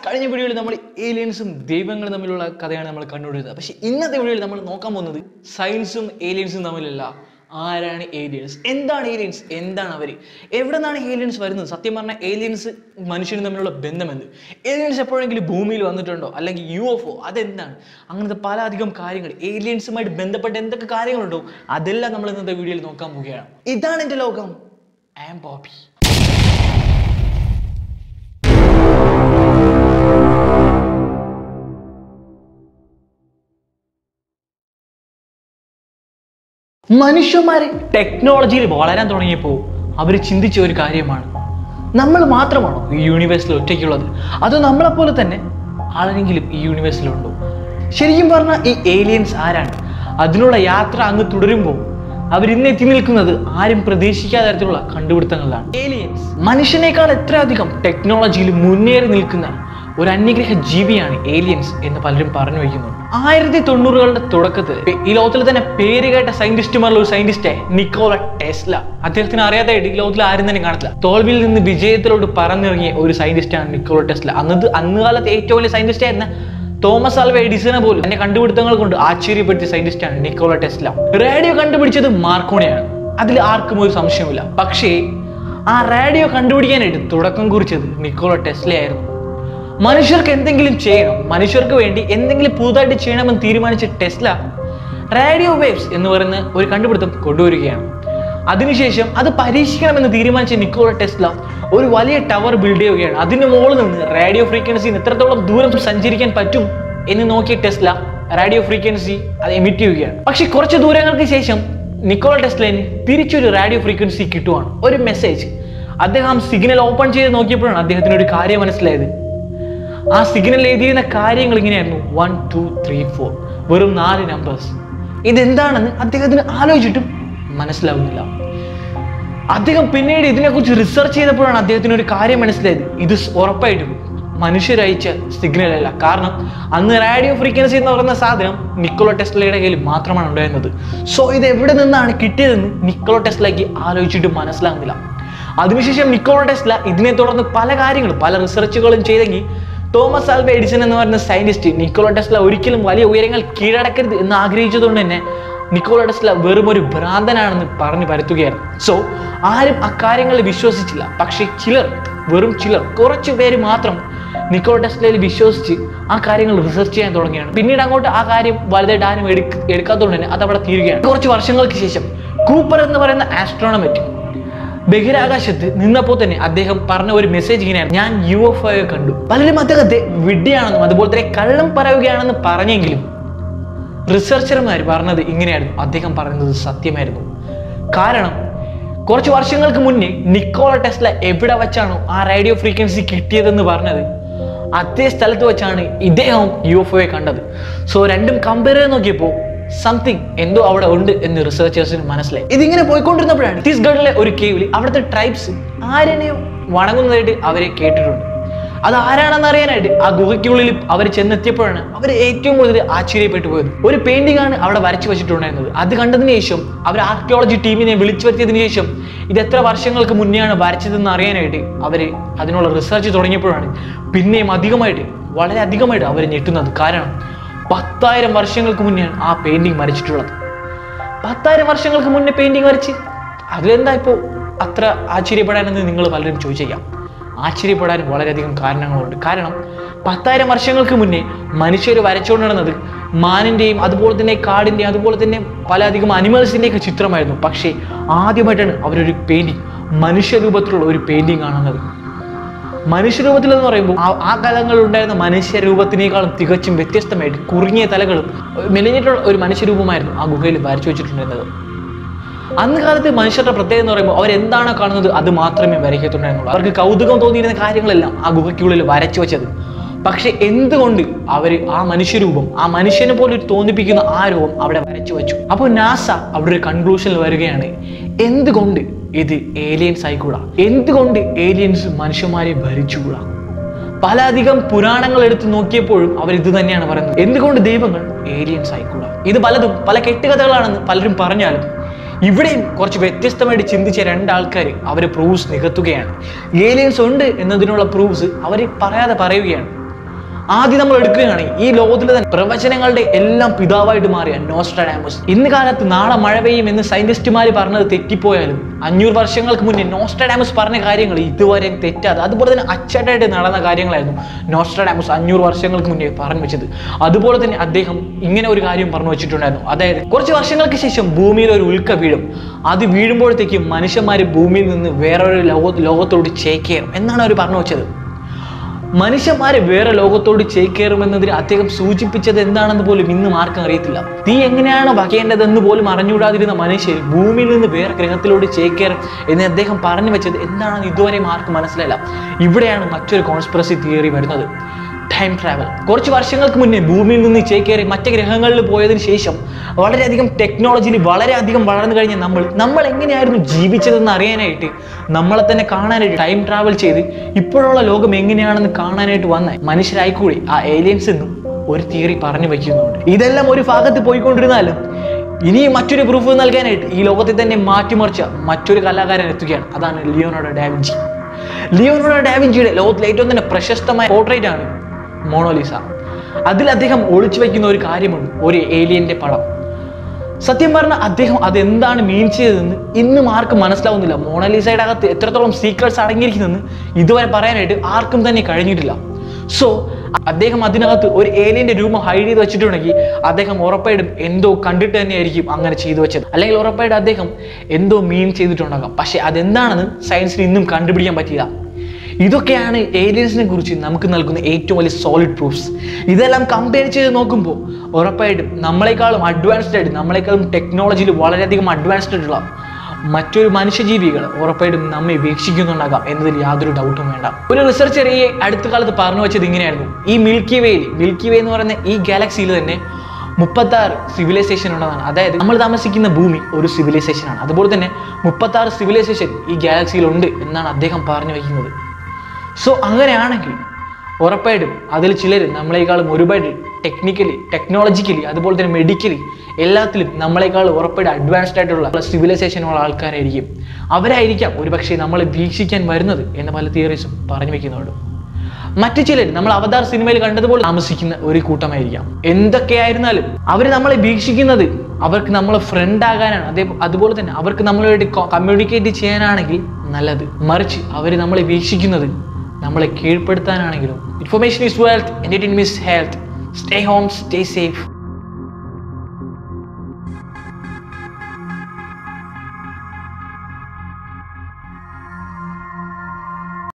കഴിഞ്ഞ വീഡിയോയിൽ നമ്മൾ ഏലിയൻസും ദൈവങ്ങളും തമ്മിലുള്ള കഥയാണ് നമ്മൾ കണ്ടുകൊണ്ടിരുന്നത് പക്ഷേ ഇന്നത്തെ വീഡിയോയിൽ നമ്മൾ നോക്കാൻ പോകുന്നത് സയൻസും ഏലിയൻസും തമ്മിലല്ല ആരാണ് ഏലിയൻസ് എന്താണ് ഏലിയൻസ് എന്താണ് അവർ എവിടെ നിന്നാണ് ഏലിയൻസ് വരുന്നത് സത്യം പറഞ്ഞാൽ ഏലിയൻസ് മനുഷ്യനും തമ്മിലുള്ള ബന്ധമെന്ത് ഏലിയൻസ് എപ്പോഴെങ്കിലും ഭൂമിയിൽ വന്നിട്ടുണ്ടോ അല്ലെങ്കിൽ യു എഫ് ഒ അതെന്താണ് അങ്ങനത്തെ പല അധികം കാര്യങ്ങൾ ഏലിയൻസുമായിട്ട് ബന്ധപ്പെട്ട എന്തൊക്കെ കാര്യങ്ങളുണ്ടോ അതെല്ലാം നമ്മൾ ഇന്നത്തെ വീഡിയോയിൽ നോക്കാൻ പോവുകയാണ് ഇതാണ് എൻ്റെ ലോകം ആം ബോബി മനുഷ്യന്മാരെ ടെക്നോളജിയിൽ വളരാൻ തുടങ്ങിയപ്പോൾ അവർ ചിന്തിച്ച ഒരു കാര്യമാണ് നമ്മൾ മാത്രമാണോ ഈ യൂണിവേഴ്സിൽ ഒറ്റയ്ക്കുള്ളത് അതോ നമ്മളെപ്പോലെ തന്നെ ആരെങ്കിലും ഈ യൂണിവേഴ്സിലുണ്ടോ ശരിക്കും പറഞ്ഞാൽ ഈ ഏലിയൻസ് ആരാണ് അതിനുള്ള യാത്ര അങ്ങ് തുടരുമ്പോൾ അവർ ഇന്ന് എത്തി നിൽക്കുന്നത് ആരും പ്രതീക്ഷിക്കാത്ത തരത്തിലുള്ള കണ്ടുപിടുത്തങ്ങളിലാണ് ഏലിയൻസ് മനുഷ്യനേക്കാൾ എത്രയധികം ടെക്നോളജിയിൽ മുന്നേറി നിൽക്കുന്ന ഒരു അന്യഗ്രഹ ജീവിയാണ് ഏലിയൻസ് എന്ന് പലരും പറഞ്ഞു വയ്ക്കുന്നുണ്ട് ആയിരത്തി തൊണ്ണൂറുകളുടെ തുടക്കത്തിൽ ഈ ലോകത്തിൽ തന്നെ പേര് കേട്ട സയന്റിസ്റ്റുമാരുള്ള ഒരു സയന്റിസ്റ്റ് നിക്കോള ടെസ്ല അദ്ദേഹത്തിന് അറിയാതായിട്ട് ഈ ലോകത്തിൽ ആരും തന്നെ കാണത്തില്ല തോൽവിയിൽ നിന്ന് വിജയത്തിലോട്ട് പറന്നിറങ്ങിയ ഒരു സയന്റിസ്റ്റാണ് നിക്കോള ടെസ്ല അന്നത് അന്ന് കാലത്ത് ഏറ്റവും വലിയ സയന്റിസ്റ്റ് ആയിരുന്ന തോമസ് ആൽവ എഡിസനെ പോലും എന്റെ കണ്ടുപിടുത്തങ്ങൾ കൊണ്ട് ആശ്ചര്യപ്പെടുത്തിയ സയന്റിസ്റ്റാണ് നിക്കോള ടെസ്ല റേഡിയോ കണ്ടുപിടിച്ചത് മാർക്കോണിയാണ് അതിൽ ആർക്കും ഒരു സംശയമില്ല പക്ഷേ ആ റേഡിയോ കണ്ടുപിടിക്കാനായിട്ട് തുടക്കം കുറിച്ചത് നിക്കോള ടെസ്ല ആയിരുന്നു മനുഷ്യർക്ക് എന്തെങ്കിലും ചെയ്യണം മനുഷ്യർക്ക് വേണ്ടി എന്തെങ്കിലും പുതുതായിട്ട് ചെയ്യണമെന്ന് തീരുമാനിച്ച ടെസ്ല റേഡിയോ വേവ്സ് എന്ന് പറയുന്ന ഒരു കണ്ടുപിടുത്തം കൊണ്ടുവരികയാണ് അതിനുശേഷം അത് പരീക്ഷിക്കണമെന്ന് തീരുമാനിച്ച നിക്കോള ടെസ്ല ഒരു വലിയ ടവർ ബിൽഡ് ചെയ്യുകയാണ് അതിന് മുകളിൽ നിന്ന് റേഡിയോ ഫ്രീക്വൻസിന് എത്രത്തോളം ദൂരം സഞ്ചരിക്കാൻ പറ്റും എന്ന് നോക്കിയ ടെസ്ല റേഡിയോ ഫ്രീക്വൻസി അത് എമിറ്റ് ചെയ്യുകയാണ് പക്ഷെ കുറച്ച് ദൂരങ്ങൾക്ക് ശേഷം നിക്കോള ടെസ്ലന് തിരിച്ചൊരു റേഡിയോ ഫ്രീക്വൻസി കിട്ടുവാണ് ഒരു മെസ്സേജ് അദ്ദേഹം സിഗ്നൽ ഓപ്പൺ ചെയ്ത് നോക്കിയപ്പോഴാണ് അദ്ദേഹത്തിന് ഒരു കാര്യം മനസ്സിലായത് ആ സിഗ്നൽ എഴുതിയിരുന്ന കാര്യങ്ങൾ ഇങ്ങനെയായിരുന്നു വൺ ടു ത്രീ ഫോർ വെറും നാല് നമ്പേഴ്സ് ഇതെന്താണെന്ന് അദ്ദേഹത്തിന് ആലോചിച്ചിട്ടും മനസ്സിലാവുന്നില്ല അദ്ദേഹം പിന്നീട് ഇതിനെക്കുറിച്ച് റിസർച്ച് ചെയ്തപ്പോഴാണ് അദ്ദേഹത്തിന് ഒരു കാര്യം മനസ്സിലായത് ഇത് ഉറപ്പായിട്ടും മനുഷ്യരയച്ച സിഗ്നൽ അല്ല കാരണം അന്ന് റേഡിയോ ഫ്രീക്വൻസി എന്ന് പറയുന്ന സാധനം നിക്കോളോ ടെസ്ലയുടെ കയ്യിൽ മാത്രമാണ് ഉണ്ടായിരുന്നത് സോ ഇത് എവിടെ നിന്നാണ് കിട്ടിയതെന്ന് നിക്കോളോ ടെസ്ലയ്ക്ക് ആലോചിച്ചിട്ട് മനസ്സിലാകുന്നില്ല അതിനുശേഷം നിക്കോളോ ടെസ്ല ഇതിനെ തുടർന്ന് പല കാര്യങ്ങളും പല റിസർച്ചുകളും ചെയ്തെങ്കിൽ തോമസ് ആൽവ എഡിസൺ എന്ന് പറയുന്ന സയന്റിസ്റ്റ് നിക്കോളോ ടെസ്ല ഒരിക്കലും വലിയ ഉയരങ്ങൾ കീഴടക്കരുത് എന്ന് ആഗ്രഹിച്ചതുകൊണ്ട് തന്നെ നിക്കോളോ ടെസ്ല വെറും ഒരു ഭ്രാന്തനാണെന്ന് പറഞ്ഞു പരത്തുകയായിരുന്നു സോ ആരും അക്കാര്യങ്ങളിൽ വിശ്വസിച്ചില്ല പക്ഷേ ചിലർ വെറും ചിലർ കുറച്ച് പേര് മാത്രം നിക്കോളോ ടെസ്ലയിൽ വിശ്വസിച്ച് ആ കാര്യങ്ങൾ റിസർച്ച് ചെയ്യാൻ തുടങ്ങിയാണ് പിന്നീട് അങ്ങോട്ട് ആ കാര്യം വലുതായിട്ട് ആരും എടുക്ക എടുക്കാത്തതുകൊണ്ട് തന്നെ അത് അവിടെ തീരുകയാണ് കുറച്ച് വർഷങ്ങൾക്ക് ശേഷം കൂപ്പർ എന്ന് പറയുന്ന ആസ്ട്രോണമറ്റ് ബഹിരാകാശത്ത് നിന്നപ്പോൾ തന്നെ അദ്ദേഹം പറഞ്ഞ ഒരു മെസ്സേജ് ഇങ്ങനെയാണ് ഞാൻ യു എഫ് ഒ കണ്ടു പലരും അദ്ദേഹത്തെ വിഡ്ഢിയാണെന്നും അതുപോലെ തന്നെ കള്ളം പറയുകയാണെന്ന് പറഞ്ഞെങ്കിലും റിസർച്ചർമാർ പറഞ്ഞത് ഇങ്ങനെയായിരുന്നു അദ്ദേഹം പറയുന്നത് സത്യമായിരുന്നു കാരണം കുറച്ച് വർഷങ്ങൾക്ക് മുന്നേ നിക്കോള ടെസ്ല എവിടെ വെച്ചാണോ ആ റേഡിയോ ഫ്രീക്വൻസി കിട്ടിയതെന്ന് പറഞ്ഞത് അതേ സ്ഥലത്ത് വെച്ചാണ് ഇദ്ദേഹം യു എഫ് ഒയെ കണ്ടത് സോ രണ്ടും കമ്പയർ ചെയ്ത് നോക്കിയപ്പോൾ സംതിങ് എന്തോ അവിടെ ഉണ്ട് എന്ന് റിസർച്ചേഴ്സിന് മനസ്സിലായി ഇതിങ്ങനെ പോയിക്കൊണ്ടിരുന്നപ്പോഴാണ് ഛത്തീസ്ഗഡിലെ ഒരു കേവിൽ അവിടുത്തെ ട്രൈബ്സ് ആരെനെയോ വണങ്ങുന്നതായിട്ട് അവരെ കേട്ടിട്ടുണ്ട് അത് ആരാണെന്ന് അറിയാനായിട്ട് ആ ഗുഹയ്ക്കുള്ളിൽ അവർ ചെന്നെത്തിയപ്പോഴാണ് അവർ ഏറ്റവും കൂടുതൽ ആശ്ചര്യപ്പെട്ടു പോയത് ഒരു പെയിന്റിംഗ് ആണ് അവിടെ വരച്ചു വെച്ചിട്ടുണ്ടായിരുന്നത് അത് കണ്ടതിന് ശേഷം അവർ ആർക്കിയോളജി ടീമിനെ വിളിച്ചു വരുത്തിയതിനു ശേഷം ഇത് എത്ര വർഷങ്ങൾക്ക് മുന്നെയാണ് വരച്ചതെന്ന് അറിയാനായിട്ട് അവർ അതിനുള്ള റിസർച്ച് തുടങ്ങിയപ്പോഴാണ് പിന്നെയും അധികമായിട്ട് വളരെ അധികമായിട്ട് അവർ ഞെട്ടുന്നത് കാരണം പത്തായിരം വർഷങ്ങൾക്ക് മുന്നെയാണ് ആ പെയിന്റിംഗ് വരച്ചിട്ടുള്ളത് പത്തായിരം വർഷങ്ങൾക്ക് മുന്നേ പെയിന്റിംഗ് വരച്ച് അതിലെന്താ ഇപ്പോൾ അത്ര ആശ്ചര്യപ്പെടാനെന്ന് നിങ്ങൾ പലരും ചോദിച്ചേക്കാം ആശ്ചര്യപ്പെടാനും വളരെയധികം കാരണങ്ങളുണ്ട് കാരണം പത്തായിരം വർഷങ്ങൾക്ക് മുന്നേ മനുഷ്യർ വരച്ചുകൊണ്ട് നടന്നത് മാനിൻ്റെയും അതുപോലെ തന്നെ കാടിൻ്റെയും അതുപോലെ തന്നെ പല അധികം അനിമൽസിൻ്റെയൊക്കെ ചിത്രമായിരുന്നു പക്ഷേ ആദ്യമായിട്ടാണ് അവരൊരു പെയിൻറ്റിങ് മനുഷ്യരൂപത്തിലുള്ള ഒരു പെയിൻറ്റിങ് കാണുന്നത് മനുഷ്യരൂപത്തിൽ എന്ന് പറയുമ്പോൾ ആ ആ കാലങ്ങളിൽ ഉണ്ടായിരുന്ന മനുഷ്യരൂപത്തിനേക്കാളും തികച്ചും വ്യത്യസ്തമായിട്ട് കുറുങ്ങിയ തലകളും മെലിഞ്ഞിട്ടുള്ള ഒരു മനുഷ്യരൂപമായിരുന്നു ആ ഗുഹയിൽ വരച്ചു വെച്ചിട്ടുണ്ടായിരുന്നത് അന്ന് കാലത്ത് മനുഷ്യരുടെ പ്രത്യേകത എന്ന് പറയുമ്പോൾ അവരെന്താണോ കാണുന്നത് അത് മാത്രമേ വരയ്ക്കത്തുണ്ടായിരുന്നുള്ളൂ അവർക്ക് കൗതുകം തോന്നിയിരുന്ന കാര്യങ്ങളെല്ലാം ആ ഗുഹയ്ക്കുള്ളിൽ വരച്ചു വെച്ചത് പക്ഷെ എന്തുകൊണ്ട് അവർ ആ മനുഷ്യരൂപം ആ മനുഷ്യനെ പോലെ ഒരു തോന്നിപ്പിക്കുന്ന ആ രൂപം അവിടെ വരച്ചു വെച്ചു അപ്പോൾ നാസ അവിടെ ഒരു കൺക്ലൂഷനിൽ വരികയാണ് എന്തുകൊണ്ട് ഇത് ഏലിയൻസ് ആയിക്കൂടാ എന്തുകൊണ്ട് ഏലിയൻസ് മനുഷ്യന്മാരെ ഭരിച്ചുകൂടാ പല അധികം പുരാണങ്ങൾ എടുത്ത് നോക്കിയപ്പോഴും അവർ ഇത് തന്നെയാണ് പറയുന്നത് എന്തുകൊണ്ട് ദൈവങ്ങൾ ഏലിയൻസ് ആയിക്കൂടാ ഇത് പലതും പല കെട്ടുകഥകളാണെന്ന് പലരും പറഞ്ഞാലും ഇവിടെയും കുറച്ച് വ്യത്യസ്തമായിട്ട് ചിന്തിച്ച രണ്ടാൾക്കാർ അവർ പ്രൂഫ്സ് നികത്തുകയാണ് ഏലിയൻസ് ഉണ്ട് എന്നതിനുള്ള പ്രൂഫ്സ് അവർ പറയാതെ പറയുകയാണ് ആദ്യം നമ്മൾ എടുക്കുകയാണെങ്കിൽ ഈ ലോകത്തിലെ തന്നെ പ്രവചനങ്ങളുടെ എല്ലാം പിതാവായിട്ട് മാറിയ നോസ്ട്രാഡാമസ് ഇന്ന് കാലത്ത് നാളെ മഴ പെയ്യും എന്ന് സയന്റിസ്റ്റുമാർ പറഞ്ഞത് തെറ്റിപ്പോയാലും അഞ്ഞൂറ് വർഷങ്ങൾക്ക് മുന്നേ നോസ്ട്രാഡാമസ് പറഞ്ഞ കാര്യങ്ങൾ ഇതുവരെ തെറ്റാതെ അതുപോലെ തന്നെ അച്ചട്ടായിട്ട് നടന്ന കാര്യങ്ങളായിരുന്നു നോസ്ട്രാഡാമസ് അഞ്ഞൂറ് വർഷങ്ങൾക്ക് മുന്നേ പറഞ്ഞു വെച്ചത് അതുപോലെ തന്നെ അദ്ദേഹം ഇങ്ങനെ ഒരു കാര്യം പറഞ്ഞു വെച്ചിട്ടുണ്ടായിരുന്നു അതായത് കുറച്ച് വർഷങ്ങൾക്ക് ശേഷം ഭൂമിയിൽ ഒരു ഉൽക്ക വീഴും അത് വീഴുമ്പോഴത്തേക്കും മനുഷ്യന്മാർ ഭൂമിയിൽ നിന്ന് വേറൊരു ലോക ലോകത്തോട് ചേക്കേറും എന്നാണ് അവർ പറഞ്ഞു വെച്ചത് മനുഷ്യന്മാരെ വേറെ ലോകത്തോട് ചേക്കേറുമെന്നതിന് അദ്ദേഹം സൂചിപ്പിച്ചത് എന്താണെന്ന് പോലും ഇന്നും ആർക്കും അറിയത്തില്ല തീ എങ്ങനെയാണ് വകയേണ്ടതെന്ന് പോലും അറിഞ്ഞുകൂടാതിരുന്ന മനുഷ്യർ ഭൂമിയിൽ നിന്ന് വേറെ ഗ്രഹത്തിലോട്ട് ചേക്കേറും എന്ന് അദ്ദേഹം പറഞ്ഞു വെച്ചത് എന്താണെന്ന് ഇതുവരെയും ആർക്കും മനസ്സിലായില്ല ഇവിടെയാണ് മറ്റൊരു കോൺസ്പിറസി തിയറി വരുന്നത് ടൈം ട്രാവൽ കുറച്ച് വർഷങ്ങൾക്ക് മുന്നേ ഭൂമിയിൽ നിന്ന് ചേക്കേറി മറ്റ് ഗ്രഹങ്ങളിൽ പോയതിനു ശേഷം വളരെയധികം ടെക്നോളജിയിൽ വളരെയധികം വളർന്നു കഴിഞ്ഞ നമ്മൾ നമ്മൾ എങ്ങനെയായിരുന്നു ജീവിച്ചതെന്ന് അറിയാനായിട്ട് നമ്മളെ തന്നെ കാണാനായിട്ട് ടൈം ട്രാവൽ ചെയ്ത് ഇപ്പോഴുള്ള ലോകം എങ്ങനെയാണെന്ന് കാണാനായിട്ട് വന്ന മനുഷ്യരായിക്കൂടി ആ ഏലിയൻസ് എന്നും ഒരു തിയറി പറഞ്ഞു വയ്ക്കുന്നുണ്ട് ഇതെല്ലാം ഒരു ഭാഗത്ത് പോയിക്കൊണ്ടിരുന്നാലും ഇനി മറ്റൊരു പ്രൂഫ് നൽകാനായിട്ട് ഈ ലോകത്തെ തന്നെ മാറ്റിമറിച്ച മറ്റൊരു കലാകാരൻ എത്തുകയാണ് അതാണ് ലിയോണോഡോ ഡാവിഞ്ചി ലിയോണോഡോ ഡാവിഞ്ചിയുടെ ലോകത്തിലെ ഏറ്റവും തന്നെ പ്രശസ്തമായ പോർട്രേറ്റ് ആണ് മോണോലിസ അതിൽ അദ്ദേഹം ഒളിച്ചു വയ്ക്കുന്ന ഒരു കാര്യമുണ്ട് ഒരു ഏലിയന്റെ പടം സത്യം പറഞ്ഞാൽ അദ്ദേഹം അതെന്താണ് മീൻ ചെയ്തതെന്ന് ഇന്നും ആർക്കും മനസ്സിലാവുന്നില്ല മോണലിസയുടെ അകത്ത് എത്രത്തോളം സീക്രട്സ് അടങ്ങിയിരിക്കുന്നെന്ന് ഇതുവരെ പറയാനായിട്ട് ആർക്കും തന്നെ കഴിഞ്ഞിട്ടില്ല സോ അദ്ദേഹം അതിനകത്ത് ഒരു ഏലിയന്റെ രൂപം ഹൈഡ് ചെയ്ത് വെച്ചിട്ടുണ്ടെങ്കിൽ അദ്ദേഹം ഉറപ്പായിട്ടും എന്തോ കണ്ടിട്ട് തന്നെയായിരിക്കും അങ്ങനെ ചെയ്തു വെച്ചത് അല്ലെങ്കിൽ ഉറപ്പായിട്ടും അദ്ദേഹം എന്തോ മീൻ ചെയ്തിട്ടുണ്ടാകാം പക്ഷെ അതെന്താണെന്ന് സയൻസിന് ഇന്നും കണ്ടുപിടിക്കാൻ പറ്റില്ല ഇതൊക്കെയാണ് ഏലിയൻസിനെ കുറിച്ച് നമുക്ക് നൽകുന്ന ഏറ്റവും വലിയ സോളിഡ് പ്രൂഫ്സ് ഇതെല്ലാം കമ്പയർ ചെയ്ത് നോക്കുമ്പോൾ ഉറപ്പായിട്ടും നമ്മളെക്കാളും അഡ്വാൻസ്ഡ് ആയിട്ട് നമ്മളെക്കാളും ടെക്നോളജിയിൽ വളരെയധികം അഡ്വാൻസ്ഡ് ആയിട്ടുള്ള മറ്റൊരു മനുഷ്യജീവികൾ ഉറപ്പായിട്ടും നമ്മെ വീക്ഷിക്കുന്നുണ്ടാകാം എന്നതിൽ യാതൊരു ഡൗട്ടും വേണ്ട ഒരു റിസർച്ചർ ഈ അടുത്ത കാലത്ത് പറഞ്ഞു വെച്ചത് ഇങ്ങനെയായിരുന്നു ഈ മിൽക്കി വേയിൽ മിൽക്കി വേ എന്ന് പറയുന്ന ഈ ഗാലക്സിയിൽ തന്നെ മുപ്പത്തി ആറ് സിവിലൈസേഷൻ ഉള്ളതാണ് അതായത് നമ്മൾ താമസിക്കുന്ന ഭൂമി ഒരു സിവിലൈസേഷൻ ആണ് അതുപോലെ തന്നെ മുപ്പത്തി ആറ് സിവിലൈസേഷൻ ഈ ഗാലക്സിയിൽ ഉണ്ട് എന്നാണ് അദ്ദേഹം പറഞ്ഞു വയ്ക്കുന്നത് സോ അങ്ങനെയാണെങ്കിൽ ഉറപ്പായിട്ടും അതിൽ ചിലർ നമ്മളെക്കാളും ഒരുപാട് ടെക്നിക്കലി ടെക്നോളജിക്കലി അതുപോലെ തന്നെ മെഡിക്കലി എല്ലാത്തിലും നമ്മളെക്കാൾ ഉറപ്പായിട്ട് അഡ്വാൻസ്ഡ് ആയിട്ടുള്ള സിവിലൈസേഷനുള്ള ആൾക്കാരായിരിക്കും അവരായിരിക്കാം ഒരുപക്ഷെ നമ്മളെ വീക്ഷിക്കാൻ വരുന്നത് എന്ന പല തിയറീസും പറഞ്ഞു വെക്കുന്നുണ്ട് മറ്റു ചിലർ നമ്മൾ അവതാർ സിനിമയിൽ കണ്ടതുപോലെ താമസിക്കുന്ന ഒരു കൂട്ടമായിരിക്കാം എന്തൊക്കെയായിരുന്നാലും അവർ നമ്മളെ വീക്ഷിക്കുന്നത് അവർക്ക് നമ്മളെ ഫ്രണ്ട് ആകാനാണ് അതേ അതുപോലെ തന്നെ അവർക്ക് നമ്മളായിട്ട് കമ്മ്യൂണിക്കേറ്റ് ചെയ്യാനാണെങ്കിൽ നല്ലത് മറിച്ച് അവർ നമ്മളെ വീക്ഷിക്കുന്നത് നമ്മളെ കീഴ്പ്പെടുത്താനാണെങ്കിലും information is wealth entertainment health stay home stay safe